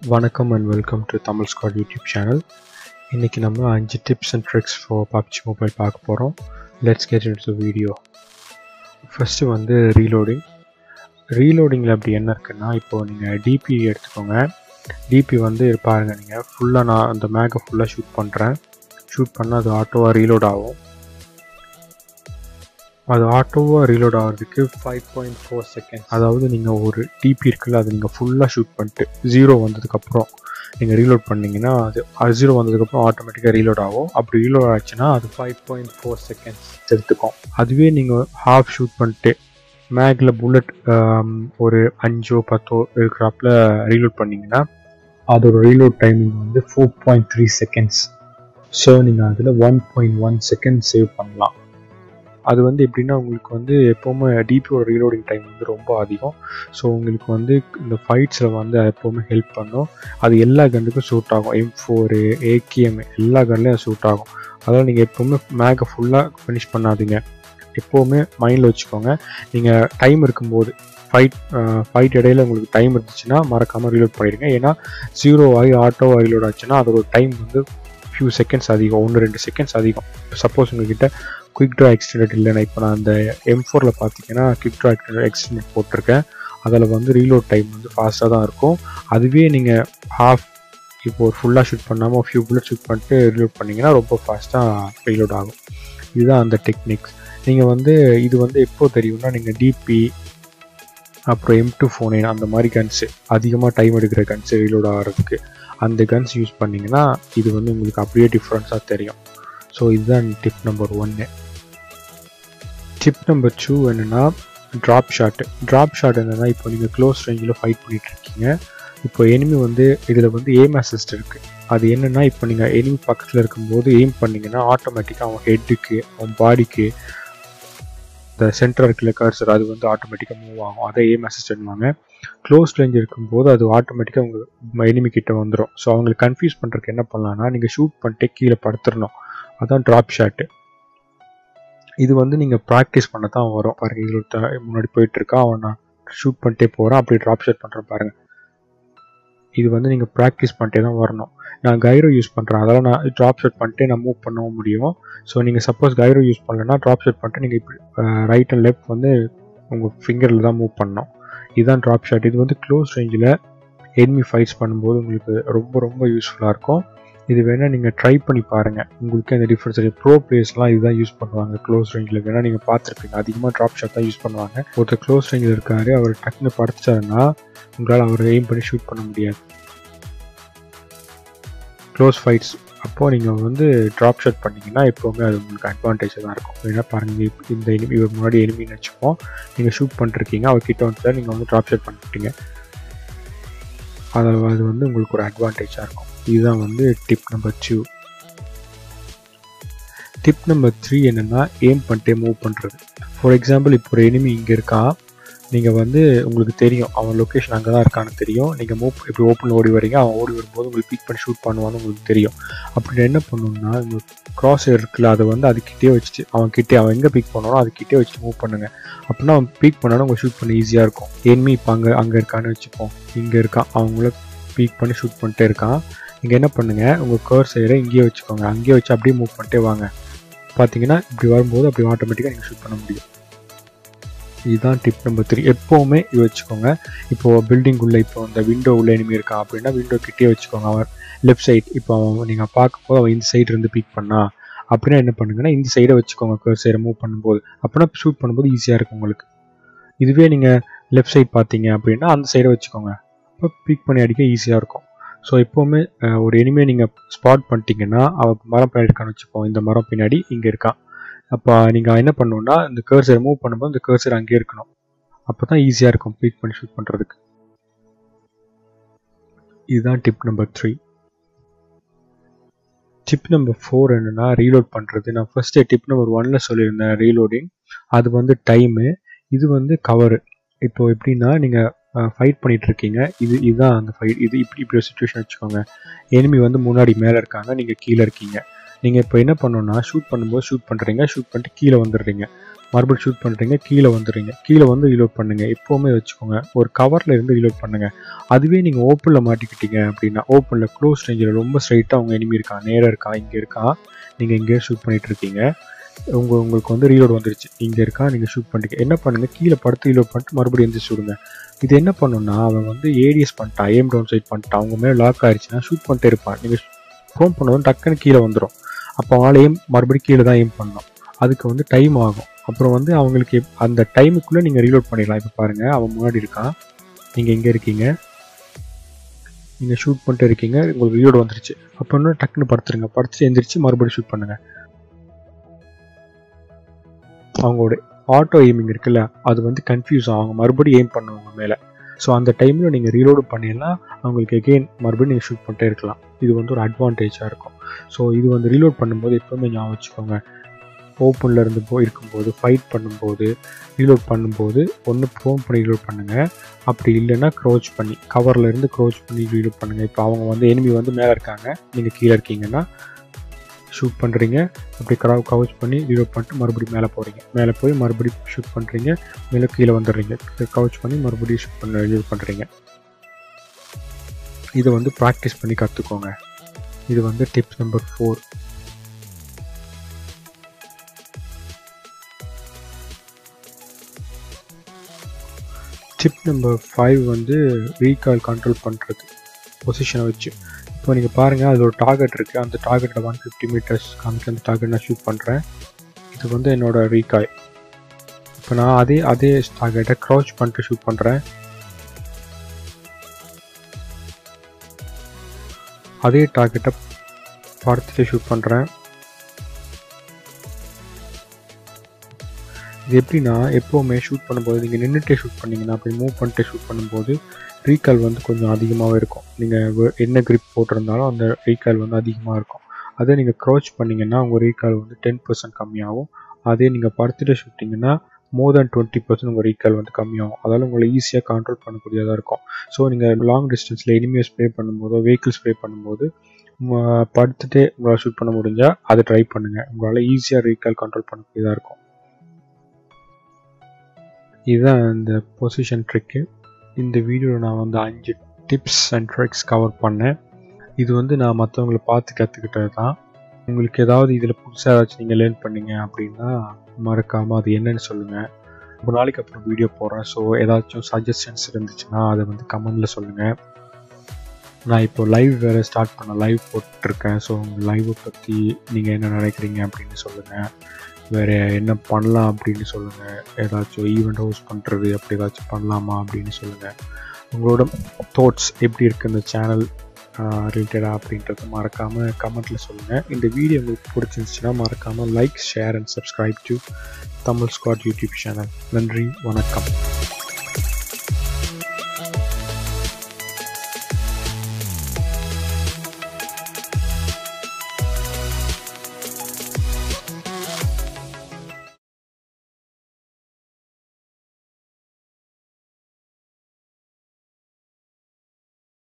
வணக்கம் and welcome to Tamil squad YouTube channel இன்றைக்கி நம்ம அஞ்சு tips and tricks for PUBG mobile பார்க்க போகிறோம் let's get into video first வந்து ரீலோடிங் ரீலோடிங்கில் அப்படி என்ன இருக்குன்னா இப்போது நீங்கள் டிபி எடுத்துக்கோங்க டிபி வந்து பாருங்கள் நீங்கள் ஃபுல்லாக நான் அந்த மேக்கை ஃபுல்லாக ஷூட் பண்ணுறேன் ஷூட் பண்ணால் அது ஆட்டோவாக ரீலோட் ஆகும் அது ஆட்டோவாக ரீலோட் ஆகிறதுக்கு ஃபைவ் பாயிண்ட் ஃபோர் செகண்ட் அதாவது நீங்கள் ஒரு டிபி இருக்குல்ல அது நீங்கள் ஃபுல்லாக ஷூட் பண்ணிட்டு ஜீரோ வந்ததுக்கப்புறம் நீங்கள் ரீலோட் பண்ணிங்கன்னா அது அது ஜீரோ வந்ததுக்கப்புறம் ஆட்டோமேட்டிக்காக ரீலோட் ஆகும் அப்படி ரீலோட் ஆச்சுன்னா அது ஃபைவ் பாயிண்ட் ஃபோர் செகண்ட்ஸ் எடுத்துக்கும் அதுவே நீங்கள் ஹாஃப் ஷூட் பண்ணிட்டு மேக்கில் புல்லட் ஒரு அஞ்சோ பத்தோ இருக்கிறாப்புல ரீலோட் பண்ணிங்கன்னா அதோட ரீலோட் டைமிங் வந்து four point three seconds so நீங்கள் அதில் one point one second save பண்ணலாம் அது வந்து எப்படின்னா உங்களுக்கு வந்து எப்போவுமே டிபியோட ரீலோடிங் டைம் வந்து ரொம்ப அதிகம் ஸோ உங்களுக்கு வந்து இந்த ஃபைட்ஸில் வந்து எப்போவுமே ஹெல்ப் பண்ணும் அது எல்லா கன்னுக்கும் சூட் ஆகும் எம் ஃபோரு ஏகேஎம் எல்லா கன்லையும் சூட் ஆகும் அதனால் நீங்கள் எப்போவுமே மேக்கை ஃபுல்லாக ஃபினிஷ் பண்ணாதீங்க எப்போவுமே மைண்டில் வச்சுக்கோங்க நீங்கள் டைம் இருக்கும்போது ஃபைட் ஃபைட் இடையில உங்களுக்கு டைம் இருந்துச்சுன்னா மறக்காமல் ரீலோட் பண்ணிடுங்க ஏன்னா ஜீரோ ஆகி ஆட்டோவாக ரீலோட் ஆச்சுன்னா அதோட டைம் வந்து ஃபியூ செகண்ட்ஸ் அதிகம் ஒன்று ரெண்டு செகண்ட்ஸ் அதிகம் சப்போஸ் உங்ககிட்ட குயிக் ட்ரா எக்ஸ்டெண்டட் இல்லைன்னா இப்போ நான் அந்த எம் ஃபோரில் பார்த்தீங்கன்னா குயிக் ட்ரா எக்ஸ்டெண்டட் போட்டிருக்கேன் அதில் வந்து ரீலோட் டைம் வந்து ஃபாஸ்ட்டாக தான் இருக்கும் அதுவே நீங்கள் ஹாஃப் இப்போ ஒரு ஃபுல்லாக ஷூட் பண்ணாமல் ஃபியூ புல்லட் ஷூட் பண்ணிட்டு ரீலோட் பண்ணிங்கன்னா ரொம்ப ஃபாஸ்ட்டாக ரீலோட் ஆகும் இதுதான் அந்த டெக்னிக்ஸ் நீங்கள் வந்து இது வந்து எப்போ தெரியும்னா நீங்கள் டிபி அப்புறம் எம் டூ ஃபோன் அந்த மாதிரி கன்ஸு அதிகமாக டைம் எடுக்கிற கன்ஸு ரீலோட் ஆகிறதுக்கு அந்த கன்ஸ் யூஸ் பண்ணிங்கன்னா இது வந்து உங்களுக்கு அப்படியே டிஃப்ரென்ஸாக தெரியும் ஸோ இதுதான் டிப் நம்பர் ஒன்று டிப் நம்பர் டூ என்னென்னா ட்ராப் ஷாட்டு ட்ராப் ஷாட் என்னென்னா இப்போ நீங்கள் க்ளோஸ் ரேஞ்சில் ஃபைட் பண்ணிகிட்டு இருக்கீங்க இப்போ எனிமி வந்து இதில் வந்து எய்ம் அசிஸ்ட் இருக்குது அது என்னென்னா இப்போ நீங்கள் எனிமி பக்கத்தில் இருக்கும்போது எய்ம் பண்ணிங்கன்னா ஆட்டோமேட்டிக்காக அவன் ஹெட்டுக்கு அவன் பாடிக்கு இந்த சென்டர் இருக்குல்ல கர்சர் அது வந்து ஆட்டோமேட்டிக்காக மூவ் ஆகும் அதை எய்ம் அசிஸ்டன்ட்வாங்க க்ளோஸ் ரேஞ்ச் இருக்கும்போது அது ஆட்டோமேட்டிக்காக உங்கள் எனிமி கிட்ட வந்துடும் ஸோ அவங்களுக்கு கன்ஃபியூஸ் பண்ணுறதுக்கு என்ன பண்ணலாம்னா நீங்கள் ஷூட் பண்ணிட்டு கீழே படுத்துடணும் அதான் ட்ராப் ஷாட்டு இது வந்து நீங்கள் ப்ராக்டிஸ் பண்ண தான் வரும் பாருங்க இதில் முன்னாடி போயிட்டு இருக்கா அவன் நான் ஷூட் பண்ணிட்டே போகிறான் அப்படி ட்ராப் ஷாட் பண்ணுறேன் பாருங்க இது வந்து நீங்கள் ப்ராக்டிஸ் பண்ணிட்டே தான் வரணும் நான் கைரோ யூஸ் பண்ணுறேன் அதெல்லாம் நான் ட்ராப் ஷாட் பண்ணிட்டே நான் மூவ் பண்ணவும் முடியும் ஸோ நீங்கள் சப்போஸ் கைரோ யூஸ் பண்ணலன்னா ட்ராப் ஷாட் பண்ணிட்டு நீங்கள் இப்படி ரைட் அண்ட் லெஃப்ட் வந்து உங்கள் ஃபிங்கரில் தான் மூவ் பண்ணணும் இதுதான் ட்ராப் ஷாட் இது வந்து க்ளோஸ் ரேஞ்சில் எனிமி ஃபைட்ஸ் பண்ணும்போது உங்களுக்கு ரொம்ப ரொம்ப யூஸ்ஃபுல்லாக இருக்கும் இது வேணால் நீங்கள் ட்ரை பண்ணி பாருங்கள் உங்களுக்கு அந்த டிஃப்ரென்ஸ் தெரியும் ப்ரோ பிளேஸ்லாம் இதுதான் யூஸ் பண்ணுவாங்க க்ளோஸ் ரேஞ்சில் வேணால் நீங்கள் பார்த்துருப்பீங்க அதிகமாக ட்ராப் ஷாட் தான் யூஸ் பண்ணுவாங்க ஒருத்தர் க்ளோஸ் ரேஞ்சில் இருக்காரு அவர் டக்குன்னு படுத்துட்டாருன்னா உங்களால் அவர் எய்ம் பண்ணி ஷூட் பண்ண முடியாது க்ளோஸ் ஃபைட்ஸ் அப்போது நீங்கள் வந்து ட்ராப் ஷாட் பண்ணிங்கன்னா எப்போவுமே அது உங்களுக்கு அட்வான்டேஜாக தான் இருக்கும் ஏன்னா பாருங்கள் இந்த எனிமி இவர் முன்னாடி எனிமின்னு வச்சுப்போம் நீங்கள் ஷூட் பண்ணிருக்கீங்க அவர் கிட்ட வந்து நீங்கள் வந்து ட்ராப் ஷாட் பண்ணிட்டீங்க அதில் அது வந்து உங்களுக்கு ஒரு அட்வான்டேஜாக இருக்கும் இதுதான் வந்து tip number two tip number three என்னென்னா எய்ம் பண்ணிட்டே மூவ் பண்ணுறது ஃபார் எக்ஸாம்பிள் இப்போ ஒரு எனிமி இங்கே இருக்கா நீங்கள் வந்து உங்களுக்கு தெரியும் அவன் லொக்கேஷன் அங்கே தான் இருக்கான்னு தெரியும் நீங்கள் மூவ் இப்படி ஓப்பனில் ஓடி வரீங்க அவன் ஓடி வரும்போது உங்களுக்கு பிக் பண்ணி ஷூட் பண்ணுவான்னு உங்களுக்கு தெரியும் அப்படி என்ன பண்ணணும்னா இந்த க்ராஸ் இருக்குல்ல அதை வந்து அதுக்கிட்டே வச்சுட்டு அவன் கிட்டே அவன் எங்கே பிக் பண்ணணும் அதுக்கிட்டே வச்சுட்டு மூவ் பண்ணுங்கள் அப்படின்னா அவன் பிக் பண்ணாலும் உங்கள் ஷூட் பண்ண ஈஸியாக இருக்கும் எனிமி இப்போ அங்கே அங்கே இருக்கான்னு வச்சுப்போம் இங்கே இருக்கான் அவங்கள பீக் பண்ணி ஷூட் பண்ணிட்டே இருக்கான் நீங்கள் என்ன பண்ணுங்கள் உங்கள் கர் சைடை இங்கேயே வச்சுக்கோங்க அங்கேயே வச்சு அப்படியே மூவ் பண்ணிட்டே வாங்க பார்த்தீங்கன்னா இப்படி வரும்போது அப்படி ஆட்டோமேட்டிக்காக நீங்கள் ஷூட் பண்ண முடியும் இதுதான் டிப் நம்பர் த்ரீ எப்போவுமே இது வச்சுக்கோங்க இப்போது பில்டிங் உள்ள இப்போ அந்த விண்டோ உள்ள எனிமி இருக்கான் அப்படின்னா விண்டோ கிட்டே வச்சுக்கோங்க அவன் லெஃப்ட் சைட் இப்போ அவன் நீங்கள் பார்க்கும்போது அவன் இந்த சைடு இருந்து பிக் பண்ணா அப்படின்னா என்ன பண்ணுங்கன்னா இந்த சைடை வச்சுக்கோங்க கர் சைடை மூவ் பண்ணும்போது அப்படின்னா ஷூட் பண்ணும்போது ஈஸியாக இருக்கும் உங்களுக்கு இதுவே நீங்கள் லெஃப்ட் சைட் பார்த்தீங்க அப்படின்னா அந்த சைடை வச்சுக்கோங்க அப்போ பிக் பண்ணி அடிக்க ஈஸியாக இருக்கும் ஸோ எப்போவுமே ஒரு எனிமையை நீங்கள் ஸ்பாட் பண்ணிட்டீங்கன்னா அவன் மரம் பின்னாடி இருக்கான்னு வச்சுப்போம் இந்த மரம் பின்னாடி இங்கே இருக்கான் அப்போ நீங்கள் என்ன பண்ணணும்னா இந்த கேர்சரை மூவ் பண்ணும்போது இந்த கேர்சர் அங்கேயே இருக்கணும் அப்போ தான் ஈஸியாக இருக்கும் பிக் பண்ணி ஷூட் பண்ணுறதுக்கு இதுதான் tip number three tip number four என்னென்னா ரீலோட் பண்ணுறது நான் ஃபஸ்ட்டு டிப் நம்பர் ஒன்னில் சொல்லியிருந்தேன் ரீலோடிங் அது வந்து டைமு இது வந்து கவரு இப்போ எப்படின்னா நீங்கள் ஃபைட் பண்ணிட்டு இருக்கீங்க இது இதுதான் அந்த ஃபைட் இது இப்படி இப்படி ஒரு சுச்சுவேஷன் வச்சுக்கோங்க எனிமி வந்து முன்னாடி மேலே இருக்காங்க நீங்கள் கீழே இருக்கீங்க நீங்கள் இப்போ என்ன பண்ணணும்னா ஷூட் பண்ணும்போது ஷூட் பண்ணுறீங்க ஷூட் பண்ணிட்டு கீழே வந்துடுறீங்க மறுபடியும் ஷூட் பண்ணுறீங்க கீழே வந்துடுறீங்க கீழே வந்து ரீலோட் பண்ணுங்கள் எப்போவுமே வச்சுக்கோங்க ஒரு கவரில் இருந்து ரீலோட் பண்ணுங்கள் அதுவே நீங்கள் ஓப்பனில் மாட்டிக்கிட்டீங்க அப்படின்னா ஓப்பனில் க்ளோஸ் ரேஞ்சில் ரொம்ப ஸ்ட்ரைட்டாக அவங்க எனிமி இருக்கா நேராக இருக்கா இங்கே இருக்கா நீங்கள் இங்கேயே ஷூட் பண்ணிட்டு இருக்கீங்க உங்க உங்களுக்கு வந்து ரீலோட் வந்துருச்சு இங்கே இருக்கா நீங்கள் ஷூட் பண்ணிட்டீங்க என்ன பண்ணுங்கள் கீழே படுத்து ரீலோட் பண்ணிட்டு மறுபடியும் எந்திரிச்சு விடுங்க இது என்ன பண்ணுன்னா அவன் வந்து ஏடிஎஸ் பண்ணிட்டான் ஏம் டவுன் சைட் பண்ணிட்டான் அவங்க மேலே லாக் ஆயிடுச்சுன்னா ஷூட் பண்ணிட்டே இருப்பான் நீங்கள் ஃபோன் பண்ணதும் டக்குன்னு கீழே வந்துடும் அப்போ அவனால் எய்ம் மறுபடியும் கீழே தான் எய்ம் பண்ணணும் அதுக்கு வந்து டைம் ஆகும் அப்புறம் வந்து அவங்களுக்கு எப்- அந்த டைமுக்குள்ளே நீங்கள் ரீலோட் பண்ணிடலாம் இப்போ பாருங்கள் அவன் முன்னாடி இருக்கான் நீங்கள் எங்கே இருக்கீங்க நீங்கள் ஷூட் பண்ணிட்டு இருக்கீங்க உங்களுக்கு ரீலோட் வந்துருச்சு அப்போ இன்னும் டக்குன்னு படுத்துருங்க படுத்துட்டு எந்திரிச்சு மறுபடியும் ஷூட் பண்ணுங்கள் அவங்களோட ஆட்டோ எய்மிங் இருக்குல்ல அது வந்து கன்ஃபியூஸ் ஆகும் அவங்க மறுபடியும் எய்ம் பண்ணுவாங்க மேலே ஸோ அந்த டைமில் நீங்கள் ரீலோடு பண்ணிடலாம் அவங்களுக்கு எகெயின் மறுபடியும் நீங்கள் ஷூட் பண்ணிட்டே இருக்கலாம் இது வந்து ஒரு அட்வான்டேஜாக இருக்கும் ஸோ இது வந்து ரீலோட் பண்ணும்போது எப்பவுமே ஞாபகம் வச்சுக்கோங்க ஓப்பனில் இருந்து போ இருக்கும்போது ஃபைட் பண்ணும்போது ரீலோட் பண்ணும்போது ஒன்று ஃபோன் பண்ணி ரீலோட் பண்ணுங்கள் அப்படி இல்லைன்னா க்ரோச் பண்ணி கவரில் இருந்து க்ரோச் பண்ணி ரீலோட் பண்ணுங்கள் இப்போ அவங்க வந்து எனிமி வந்து மேலே இருக்காங்க நீங்கள் கீழே இருக்கீங்கன்னா ஷூட் பண்ணுறீங்க அப்படி கரவ் கவுச் பண்ணி ரீலோட் பண்ணிட்டு மறுபடியும் மேலே போகிறீங்க மேலே போய் மறுபடியும் ஷூட் பண்ணுறீங்க மேலே கீழே வந்துடுறீங்க கவுச் பண்ணி மறுபடியும் ஷூட் பண்ண ரீலோட் பண்ணுறீங்க இதை வந்து ப்ராக்டிஸ் பண்ணி கற்றுக்கோங்க இது வந்து tips number four tip number five வந்து ரீகால் கண்ட்ரோல் பண்ணுறது பொசிஷனை வச்சு இப்போ நீங்கள் பாருங்கள் அதில் ஒரு டார்கெட் இருக்குது அந்த டார்கெட்டில் ஒன் ஃபிஃப்டி மீட்டர்ஸ் காமிச்சு அந்த டார்கெட் நான் ஷூட் பண்ணுறேன் இது வந்து என்னோட ரீகாய் இப்போ நான் அதே அதே டார்கெட்டை க்ரௌச் பண்ணிட்டு ஷூட் பண்ணுறேன் அதே டார்கெட்டை படுத்துட்டு ஷூட் பண்ணுறேன் இது எப்படின்னா எப்போவுமே ஷூட் பண்ணும்போது நீங்கள் நின்றுட்டே ஷூட் பண்ணீங்கன்னா அப்படி மூவ் பண்ணிட்டு ஷூட் பண்ணும்போது ரீகால் வந்து கொஞ்சம் அதிகமாகவே இருக்கும் நீங்கள் என்ன grip போட்டிருந்தாலும் அந்த ரீகால் வந்து அதிகமாக இருக்கும் அதே நீங்கள் க்ரோச் பண்ணீங்கன்னா உங்கள் ரீகால் வந்து டென் பர்சன்ட் கம்மியாகும் அதே நீங்கள் படுத்துட்டு ஷூட்டிங்கன்னா மோர் தேன் டுவெண்ட்டி பர்சன்ட் உங்கள் ரீகால் வந்து கம்மியாகும் அதால் உங்களை ஈஸியாக கண்ட்ரோல் பண்ணக்கூடியதாக இருக்கும் ஸோ நீங்கள் லாங் டிஸ்டன்ஸில் எனிமியை ஸ்ப்ரே பண்ணும்போதோ வெஹிக்கிள் ஸ்ப்ரே பண்ணும்போது ம- படுத்துட்டே உங்களால் ஷூட் பண்ண முடிஞ்சால் அதை ட்ரை பண்ணுங்கள் உங்களால் ஈஸியாக ரீகால் கண்ட்ரோல் பண்ணக்கூடியதாக இருக்கும் இதுதான் இந்த பொசிஷன் ட்ரிக்கு இந்த வீடியோவில் நான் வந்து அஞ்சு டிப்ஸ் அண்ட் ட்ரிக்ஸ் கவர் பண்ணேன் இது வந்து நான் மற்றவங்கள பார்த்து கற்றுக்கிட்டது தான் உங்களுக்கு ஏதாவது இதில் புதுசாக ஏதாச்சும் நீங்கள் லேர்ன் பண்ணீங்க அப்படின்னா மறக்காமல் அது என்னன்னு சொல்லுங்கள் ரொம்ப நாளைக்கு அப்புறம் வீடியோ போடுறேன் ஸோ ஏதாச்சும் சஜஷன்ஸ் இருந்துச்சுன்னா அதை வந்து கமெண்டில் சொல்லுங்கள் நான் இப்போ லைவ் வேறு ஸ்டார்ட் பண்ண லைவ் போட்டிருக்கேன் ஸோ உங்கள் லைவை பற்றி நீங்கள் என்ன நினைக்கிறீங்க அப்படின்னு சொல்லுங்கள் வேறு என்ன பண்ணலாம் அப்படின்னு சொல்லுங்கள் ஏதாச்சும் ஈவெண்ட் ஹோஸ்ட் பண்ணுறது அப்படி ஏதாச்சும் பண்ணலாமா அப்படின்னு சொல்லுங்கள் உங்களோட தாட்ஸ் எப்படி இருக்குது இந்த சேனல் ரிலேட்டடாக அப்படின்றத மறக்காமல் கமெண்ட்டில் சொல்லுங்கள் இந்த வீடியோ உங்களுக்கு பிடிச்சிருந்துச்சுன்னா மறக்காமல் like share and subscribe to Tamil squad YouTube channel நன்றி வணக்கம்